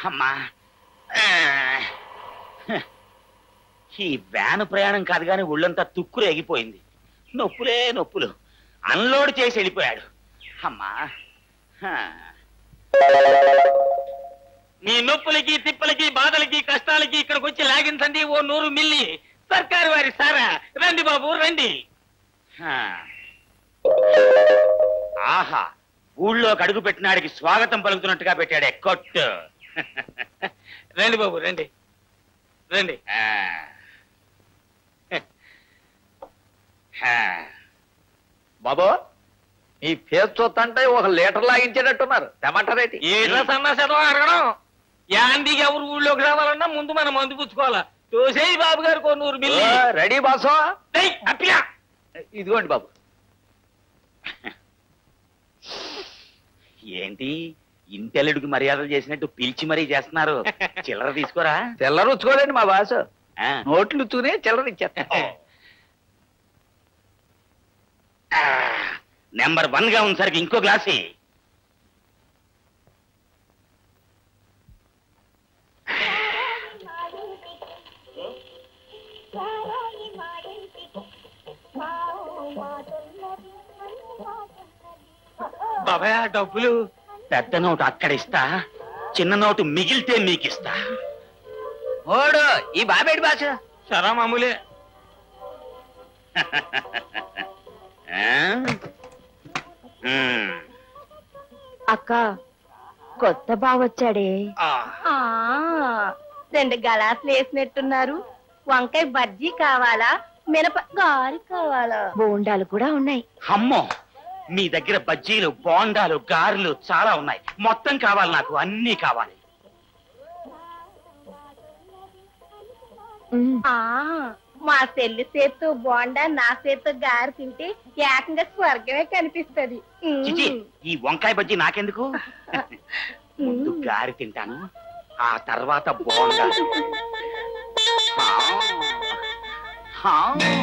అమ్మా ఆ. హ. ఈ వ్యాను ప్రయాణం కాదు కానీ ఒళ్ళంతా తుక్కులు ఎగిపోయింది నొప్పులే నొప్పులు అన్లోడ్ చేసి వెళ్ళిపోయాడు అమ్మా హ. మీ నొప్పులకి తిప్పలకి బాధలకి కష్టాలకి ఇక్కడికి వచ్చి లాగించండి ఓ నూరు మిల్లి సర్కారు వారి సారా రండి బాబు రండి హ. ఆహా ఊళ్ళోకి అడుగు పెట్టినాడికి స్వాగతం పలుకుతున్నట్టుగా పెట్టాడే కొట్టు రండి బాబు రండి రండి ఆ. హ. బాబు ఈ ఫేస్ చూస్తుంటే ఒక లీటర్ లాగించేటట్టున్నారు టమాటారేటి ఏదో సన్నాసడం అడగడం యాందికి ఎవరు ఊళ్ళోకి రావాలన్నా ముందు మనం మందు పుచ్చుకోవాలా తోసేయి బాబు గారు కొన్నూరు మిల్లి రెడీ బాసు డేయ్, అప్పిగా. ఇదిగోండి బాబు ఏంటి ఇంటెల్లుడికి మర్యాదలు చేసినట్టు పిలిచి మరీ చేస్తున్నారు చిల్లర తీసుకోరా చిల్లర ఉచ్చుకోలేండి మా బాసు ఆ. నోట్లు ఉచ్చుకుని చిల్లర ఇచ్చేస్తా ఆ, నెంబర్ వన్ గా ఉంది సరికి ఇంకో గ్లాసి బాబాయ్ ఆ డబ్బులు పెద్ద నోటు అక్కడ ఇస్తా చిన్న నోటు మిగిలితే మీకు ఇస్తా ఓడు ఈ బాబేటి బాసు సరా మామూలే ఆ? ఉమ్. అక్క కొత్త బావొచ్చాడే ఆ. ఆ రెండు గలాసులు వేసినట్టున్నారు వంకాయ బజ్జీ కావాలా మినప గారి కావాలా బోండాలు కూడా ఉన్నాయి అమ్మో మీ దగ్గర బజ్జీలు బోండాలు గారెలు చాలా ఉన్నాయి మొత్తం కావాలి నాకు అన్నీ కావాలి ఆ మా చెల్లి చేత్తో బోండా నా చేత్తో గారి తింటే ఏకంగా స్వర్గమే కనిపిస్తది చిచి ఈ వంకాయ బజ్జీ నాకెందుకు ముందు గారి తింటాను ఆ తర్వాత బోండా ఆ. ఆ.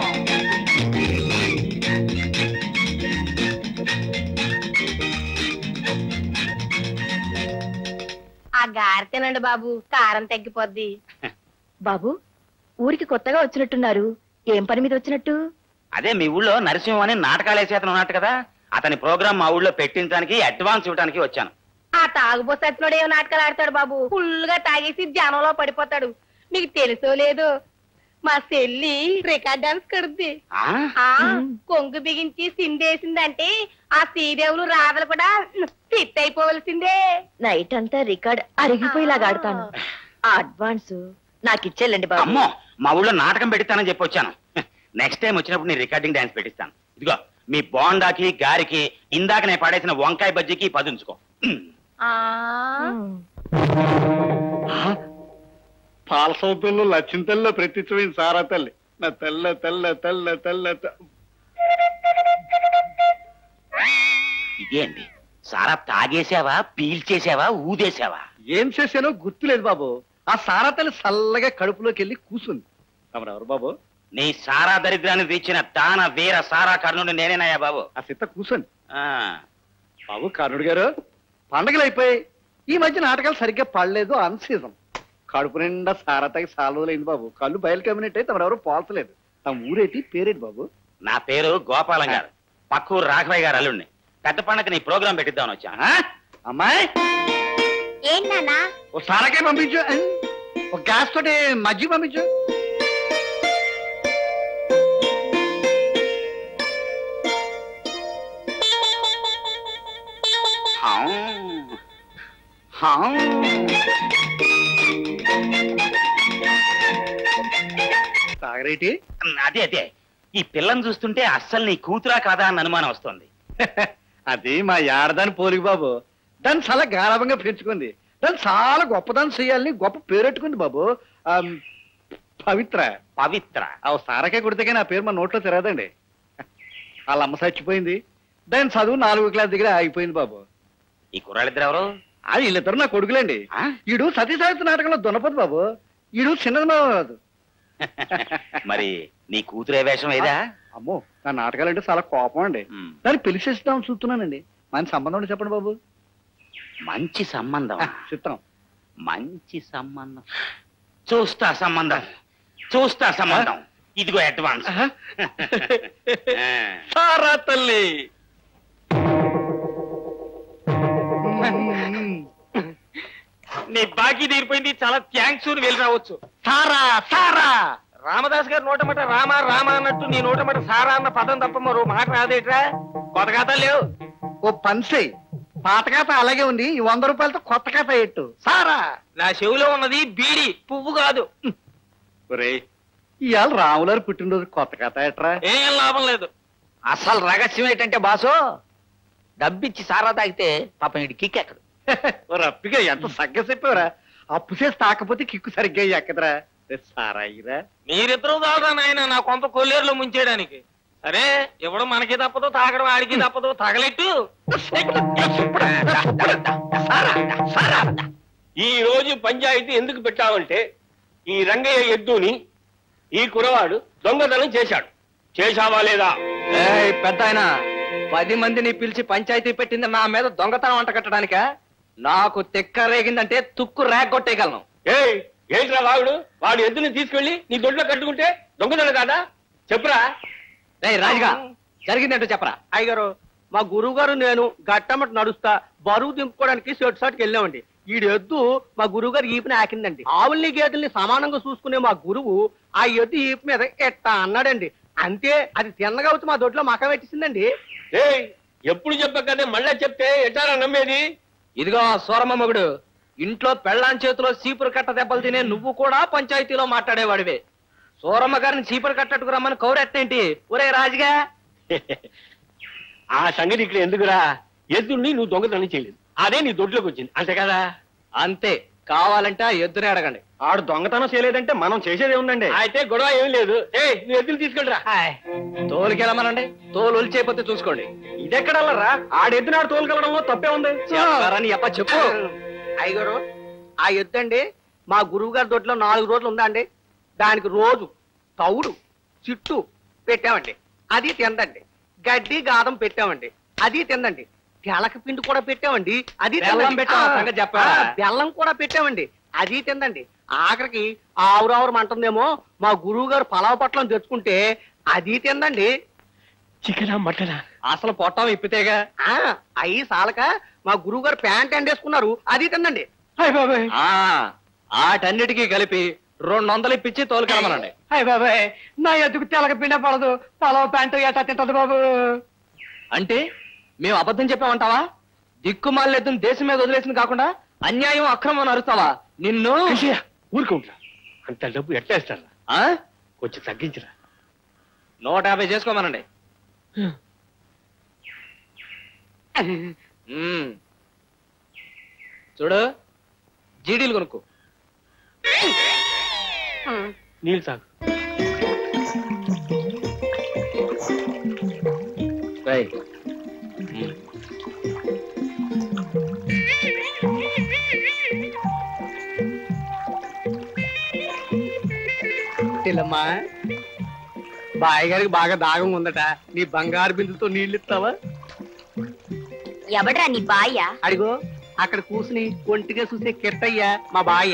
ఆ గారి తినండి బాబు కారం తగ్గిపోద్ది బాబు ఊరికి కొత్తగా వచ్చినట్టున్నారు ఏం పని మీద వచ్చినట్టు అదే మీ ఊళ్ళో నరసింహం అని నాటకాలు వేసే అతను ఉన్నట్టు కదా అతని ప్రోగ్రామ్ మా ఊళ్ళో పెట్టించడానికి అడ్వాన్స్ ఇవ్వడానికి వచ్చాను ఆ తాగుబోసచ్చినోడు ఏం నాటకాలు ఆడతాడు బాబు ఫుల్ గా తాగేసి జనంలో పడిపోతాడు మీకు తెలుసో లేదో మా చెల్లి రికార్డ్ డాన్స్ కడుద్ది ఆ? ఆ కొంగు బిగించి సిందేసిందంటే ఆ శ్రీదేవులు రాధలు కూడా ఫిట్ అయిపోవలసిందే నైట్ అంతా రికార్డ్ అరిగిపోయేలాగా ఆడతాను ఆ అడ్వాన్స్ నాకు ఇచ్చేళ్ళండి బాబు అమ్మో మా ఊళ్ళో నాటకం పెట్టిస్తానని చెప్పి వచ్చాను నెక్స్ట్ టైం వచ్చినప్పుడు నేను రికార్డింగ్ డాన్స్ పెట్టిస్తాను ఇదిగో మీ బోండాకి గారికి ఇందాక నేను పడేసిన వంకాయ బజ్జీకి పది ఉంచుకో ఆ పాల సౌతుల్లో లచ్చింతల్లో ప్రత్యక్షమైన సారా తల్లి నా తెల్ల తెల్ల తెల్ల తెల్ల తె- ఇదేంటి సారా తాగేసావా పీల్చేసావా ఊదేసావా ఏం చేశానో గుర్తులేదు బాబు ఆ సారా తల్లి చల్లగా కడుపులోకి వెళ్ళి కూసుంది తమరెవరు బాబు నీ సారా దరిద్రాన్ని తీర్చిన దాన వీర సారా కర్ణుడు నేనేనయ్యా బాబు ఆ సిత్త కూసండి ఆ, బాబు కర్ణుడు గారు పండగలు అయిపోయి ఈ మధ్య నాటకాలు సరిగ్గా పడలేదు అన్ సీజన్ కడుపు నిండా సారా తాగి సాలవలేదు బాబు కళ్ళు బయలు కమ్మినట్టే తమరెవరు పోల్చలేదు తమ ఊరేటి పేరేటి బాబు నా పేరు గోపాలం గారు పక్కూరు రాఘవయ్య గారు అల్లుడిని పెద్ద పండగ నీ ప్రోగ్రాం పెట్టిద్దామని వచ్చాను ఆ? అమ్మాయి ఏం నాన్నా ఓ సారాకే పంపించు ఆ? ఒక గ్యాస్ తోటి మజ్జిగ పంపించు హౌ. హౌ. సాగరేటి అదే అదే ఈ పిల్లని చూస్తుంటే అస్సలు నీ కూతురా కాదా అని అనుమానం వస్తుంది అది మా యారదాని పోలిక బాబు దాన్ని చాలా గారాభంగా పెంచుకుంది దాన్ని చాలా గొప్పదాన్ని చేయాలని గొప్ప పేరెట్టుకుంది బాబు ఆ, పవిత్ర పవిత్ర ఆ సారకే కొడితే నా పేరు మా నోట్లో తిరగదండి వాళ్ళ అమ్మ చచ్చిపోయింది దాని చదువు నాలుగో క్లాస్ దగ్గర ఆగిపోయింది బాబు ఈ కుర్రాళ్ళిద్దరు ఎవరు ఆ వీళ్ళిద్దరు నా కొడుకులేండి ఆ? ఈడు సతీ సాహిత్య నాటకంలో దున్నపోతు బాబు ఈడు చిన్నది బాబు మరి నీ కూతురే వేషం ఏదా అమ్మో నా నాటకాలంటే చాలా కోపం అండి ఉమ్, దాన్ని పిలిచేస్తాం చూస్తున్నానండి మన సంబంధం ఉంటే చెప్పండి బాబు మంచి సంబంధం ఆ, చిత్రం మంచి సంబంధం చూస్తా సంబంధం చూస్తా సంబంధం ఇదిగో అడ్వాన్స్ ఆహా. ఆ. సారా తల్లి నీ బాకీ తీరిపోయింది చాలా థ్యాంక్స్ అని వెళ్ళి రావచ్చు సారా సారా రామదాస్ గారి నోటమట రామ రామ అన్నట్టు నీ నోటమట సారా అన్న పదం తప్ప మరో మాట రాదేట్రా కొత్త ఖాతాలు లేవు ఓ పనిసే పాత ఖాతా అలాగే ఉంది ఈ వంద రూపాయలతో కొత్త ఖాతా ఎట్టు సారా నా చెవిలో ఉన్నది బీడి పువ్వు కాదు ఒరే ఇవాళ రాములారు పుట్టినరోజు కొత్త ఖాతా ఎట్రా ఏం లాభం లేదు అసలు రహస్యం ఏంటంటే బాసు డబ్బిచ్చి సారా తాగితే పాపం ఇడి కిక్కెక్కడు ఓ రప్పిగా ఎంత సగ్గ చెప్పావురా అప్పు చేసి తాకపోతే కిక్కు సరిగ్గా ఎక్కదరా రే సారా ఇరా మీరిద్దరూ తాగుదా నాయన నా కొంత కొల్లేరులో ముంచేయడానికి సరే ఇవ్వడం మనకి తప్పదు తాగడం ఆడికి తప్పదు తగలెట్టు ఈ రోజు పంచాయతీ ఎందుకు పెట్టావంటే ఈ రంగయ్య ఎద్దుని ఈ కురవాడు దొంగతనం చేశాడు చేశావా లేదా పెద్ద ఆయన పది మందిని పిలిచి పంచాయతీ పెట్టింది నా మీద దొంగతనం అంట కట్టడానిక నాకు తిక్క రేగిందంటే తుక్కు రేగొట్టేయగలను ఏయ్ ఏంట్రా వాగుడు వాడు ఎద్దుని తీసుకెళ్లి నీ దొడ్లో కట్టుకుంటే దొంగతనం కాదా చెప్పురా రే రాజుగా జరిగిందంటో చెప్పరా అయ్యగారు మా గురువు గారు నేను గట్టమట నడుస్తా బరువు దింపుకోవడానికి షర్ట్ షాట్కి వెళ్ళామండి ఈడు ఎద్దు మా గురువు గారు ఈపుని ఆకిందండి ఆవుల్ని గేదెల్ని సమానంగా చూసుకునే మా గురువు ఆ ఎద్దు ఈపు మీద ఎట్టా అన్నాడండి అంతే అది తిన్నగా వచ్చి మా దొడ్లో మక పెట్టించిందండి ఏయ్ ఎప్పుడు చెప్పకనే మళ్ళా చెప్తే ఎటారా నమ్మేది ఇదిగో సూరమ్మ మగుడు ఇంట్లో పెళ్ళాం చేతిలో చీపురు కట్ట దెబ్బలు తినే నువ్వు కూడా పంచాయతీలో మాట్లాడేవాడివే సూరమ్మ గారిని చీపురు కట్టట్టుకు రమ్మని కౌరెత్తేంటి ఒరే రాజుగా ఆ సంగతి ఇక్కడ ఎందుకురా ఎద్దుని నువ్వు దొంగతనం చేయలేదు అదే నీ దొడ్లోకి వచ్చింది అంతే కదా అంతే కావాలంటే ఆ ఎద్దునే అడగండి ఆడు దొంగతనం చేయలేదంటే మనం చేసేది ఉందండి అయితే గొడవ ఏం లేదు ఏ నువ్వు ఎద్దులు తీసుకెళ్ళరా తోలుకెళ్ళమనండి తోలు ఒలిచేయపోతే చూసుకోండి ఇదెక్కడల్లరా ఆడెద్దునాడు తోలుకెళ్ళడంలో తప్పే ఉంది చెప్పారని ఎప్ప చెప్పు అయ్యగారు ఆ ఎద్దు అండి మా గురువు గారి దొడ్లో నాలుగు రోజులు ఉందా అండి దానికి రోజు తౌడు చిట్టు పెట్టామండి అది తిందండి గడ్డి గాదం పెట్టామండి అది తిందండి తెలక పిండి కూడా పెట్టామండి అది బెల్లం తిందండి. పెట్టావా? ఆ, సంగతి చెప్పావా? ఆ, బెల్లం కూడా పెట్టామండి అది తిందండి ఆఖరికి ఆవురావురం అంటుందేమో మా గురువు గారు పలావ పట్లం తెచ్చుకుంటే అది తిందండి చికెనా మటనా అసలు పొట్టం ఇప్పితేగా ఆ అయ్యి సాలక మా గురువు గారు ప్యాంట్ ఎండేసుకున్నారు అది తిందండి ఆ ఆటన్నిటికీ కలిపి రెండు వందలు ఇప్పించి తోలుకెళ్ళమనండి అయ్య బాబాయ్ నా ఎద్దుకు తెలక పిండ పడదు పలావ్ ప్యాంటు ఎట్టా తింటది బాబు అంటే మేము అబద్ధం చెప్పామంటావా దిక్కుమాలెద్దును దేశం మీద వదిలేసింది కాకుండా అన్యాయం అక్రమం అని అరుస్తావా నిన్ను ఊరుకుంటా అంత డబ్బు ఎట్లా ఇస్తారా ఆ? కొంచెం తగ్గించరా నూట యాభై చేసుకోమనండి మ్మ్. చూడు జీడీలు కొనుక్కో నీళ్ళు తాగు రేయ్. మ్మ్. తెల్లమ్మా బాయ్ గారికి బాగా దాగం ఉందట నీ బంగారు బిందుతో నీళ్ళు ఇస్తావా ఎవడ్రా నీ బాయ్య అడిగో అక్కడ కూసుని ఒంటిగా చూసే కిట్టయ్య మా బాయ్య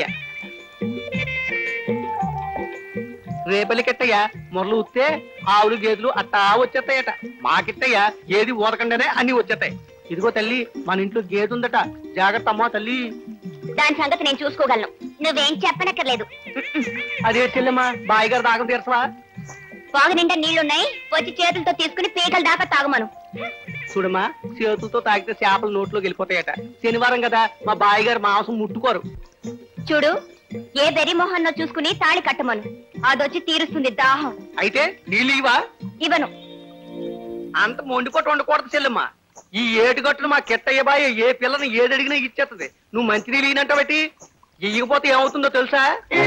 రేపల్లి కిట్టయ్య మొరలు ఉత్తే ఆవులు గేదెలు అట్టా వచ్చేస్తాయట మా కిట్టయ్య ఏది ఊరకుండానే అన్ని వచ్చేస్తాయి ఇదిగో తల్లి మన ఇంట్లో గేదె ఉందట జాగ్రత్త అమ్మా తల్లి దాని సంగతి నేను చూసుకోగలను నువ్వేం చెప్పనక్కర్లేదు అదే చెల్లెమ్మా బాయ్ గారు దాగం తీర్చవా బాగు నిండా నీళ్లున్నాయి వచ్చి చేతులతో తీసుకుని పీకల దాకా తాగమను చూడమ్మా చేతులతో తాగితే చేపలు నోట్లోకి వెళ్ళిపోతాయట శనివారం కదా మా బాయ్ గారు మాంసం ముట్టుకోరు చూడు ఏ బెరి మొహన్నో చూసుకుని తాళి కట్టమను అదొచ్చి తీరుస్తుంది దాహం అయితే నీళ్ళు ఇవా ఇవ్వను అంత మొండిపోటు వండకూడదు చెల్లెమ్మ ఈ ఏటుగట్టును మా కెట్టయ్య బాయ్ ఏ పిల్లని ఏదడిగినా ఇచ్చేస్తుంది నువ్వు మంచి నీళ్ళు ఈనంట బట్టి ఇయ్యకపోతే ఏమవుతుందో తెలుసా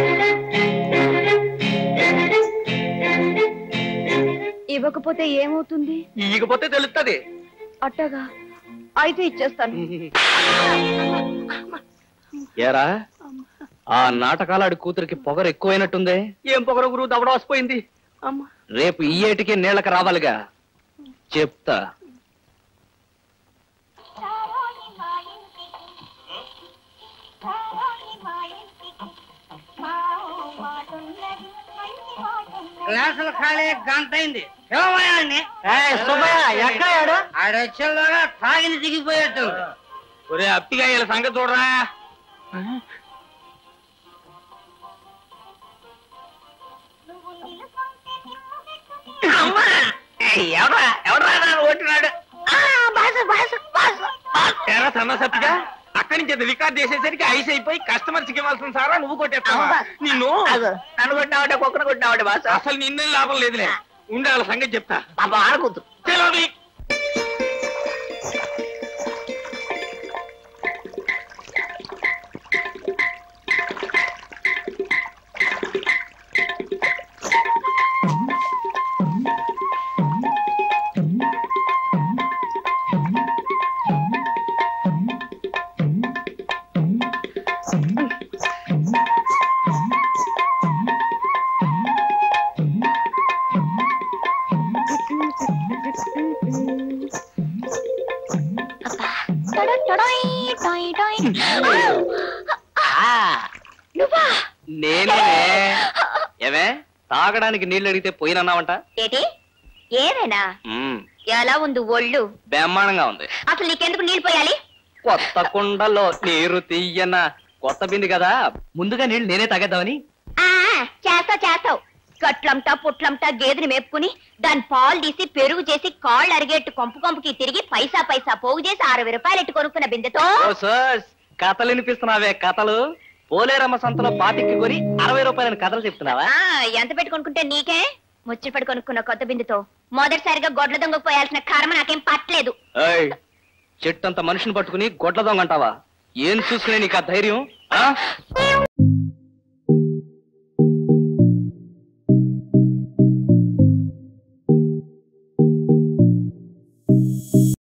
ఇవ్వకపోతే ఏమవుతుంది ఇయ్యకపోతే తెలుస్తుంది అట్టగా అయితే ఇచ్చేస్తాను ఏరా ఆ నాటకాలాడి కూతురికి పొగరు ఎక్కువైనట్టుందే ఏం పొగర గురువు దవడ వసిపోయింది అమ్మా రేపు ఈ ఏటికి నీళ్ళకి రావాలిగా చెప్తా గ్లాసులు ఖాళీ గంట అయింది శివమయాన్ని ఎక్కడ ఆడొచ్చేలోగా తాగిని దిగిపోయేట్టు ఒరే అప్పిగా వీళ్ళ సంగతి చూడరా ఎవరా ఎవరా ఓటున్నాడు ఎరా సన్న సప్పిగా అక్కడి నుంచి రికార్డ్ చేసేసరికి ఐస్ అయిపోయి కస్టమర్స్ కి ఇవ్వాల్సిన సారా నువ్వు కొట్టేస్తావా నిన్ను నన్ను కొట్టినావంటే కుక్కను కొట్టినావంటే బాస అసలు నిన్నేం లాభం లేదులే ఉండే వాళ్ళ సంగతి చెప్తా పాప ఆడకూతురు తెలవది నేనే ఏమే తాగడానికి నీళ్లు అడిగితే పోయినన్నావంట ఏటి ఏమైనా మ్మ్, ఎలా ఉంది ఒళ్ళు బ్రహ్మాండంగా ఉంది అసలు నీకెందుకు నీళ్ళు పోయాలి కొత్త కుండలో నీరు తీయన కొత్త బింది కదా ముందుగా నీళ్లు నేనే తాగేద్దామని ఆ చేస్తావు చేస్తావు గట్లంటా పుట్లంటా గేదెని మేపుకుని దాని పాలు తీసి పెరుగు చేసి కాళ్ళు అరిగేట్టు కొంపు కొంపుకి తిరిగి పైసా పైసా పోగు చేసి అరవై రూపాయలు ఎట్టు కొనుక్కున్న బిందెతో ఓ సోస్ కథలు వినిపిస్తున్నావే కథలు పోలేరమ్మ సంతలో పాతికి కొని అరవై రూపాయలని కథలు చెప్తున్నావా ఆ ఎంత పెట్టి కొనుక్కుంటే నీకే ముచ్చటపడి కొనుక్కున్న కొత్త బిందెతో మొదటిసారిగా గొడ్ల దొంగకు పోయాల్సిన కర్మ నాకేం పట్టలేదు ఏయ్ చెట్టంత మనిషిని పట్టుకుని గొడ్ల దొంగ అంటావా ఏం చూసుకునే నీకు ఆ ధైర్యం ఆ?